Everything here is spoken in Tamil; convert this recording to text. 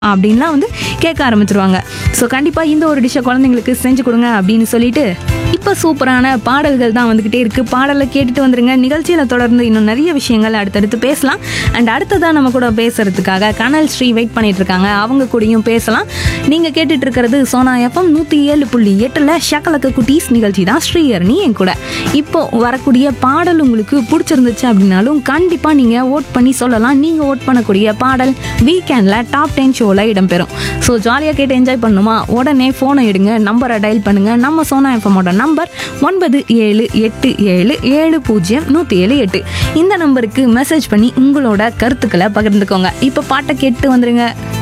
அப்படின்லாம் வந்து கேட்க ஆரம்பிச்சிருவாங்க ஸோ கண்டிப்பாக இந்த ஒரு டிஷ்ஷை குழந்தைங்களுக்கு செஞ்சு கொடுங்க அப்படின்னு சொல்லிட்டு இப்போ சூப்பரான பாடல்கள் தான் வந்துக்கிட்டே இருக்குது பாடலை கேட்டுட்டு வந்துருங்க நிகழ்ச்சியில் தொடர்ந்து இன்னும் நிறைய விஷயங்கள் அடுத்தடுத்து பேசலாம் அண்ட் அடுத்ததாக நம்ம கூட பேசுறதுக்காக கனல் ஸ்ரீ வெயிட் பண்ணிட்டு இருக்காங்க அவங்க கூடயும் பேசலாம் நீங்கள் கேட்டுட்டு இருக்கிறது சோனா எஃப்எம் நூற்றி ஏழு புள்ளி எட்டில் ஷக்கலக்க குட்டீஸ் நிகழ்ச்சி தான் ஸ்ரீஹரணி என் கூட இப்போ வரக்கூடிய பாடல் உங்களுக்கு பிடிச்சிருந்துச்சு அப்படின்னாலும் கண்டிப்பாக நீங்கள் ஓட் பண்ணி சொல்லலாம் நீங்கள் ஓட் பண்ணக்கூடிய பாடல் வீக்கெண்டில் டாப் டென் ஷோவில் இடம்பெறும் ஸோ ஜாலியாக கேட்டு என்ஜாய் பண்ணுமா உடனே ஃபோனை எடுங்க நம்பரை டயல் பண்ணுங்கள் நம்ம சோனா எஃப்எம்மோட நம்பர் ஒன்பது ஏழு எட்டு ஏழு ஏழு பூஜ்ஜியம் நூற்றி ஏழு எட்டு இந்த நம்பருக்கு மெசேஜ் பண்ணி உங்களோட கருத்துக்களை பகிர்ந்துக்கோங்க இப்போ பாட்டை கேட்டு வந்துருங்க